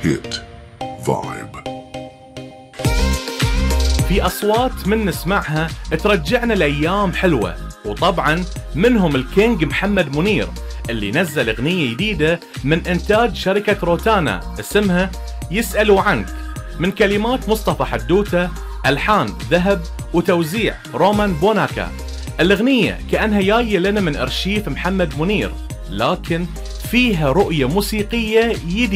Hit Vibe في أصوات من نسمعها ترجعنا لأيام حلوة وطبعا منهم الكينج محمد منير اللي نزل أغنية جديدة من إنتاج شركة روتانا اسمها يسألوا عنك من كلمات مصطفى حدوتة ألحان ذهب وتوزيع رومان بوناكا الأغنية كأنها جاية لنا من أرشيف محمد منير لكن فيها رؤية موسيقية جديدة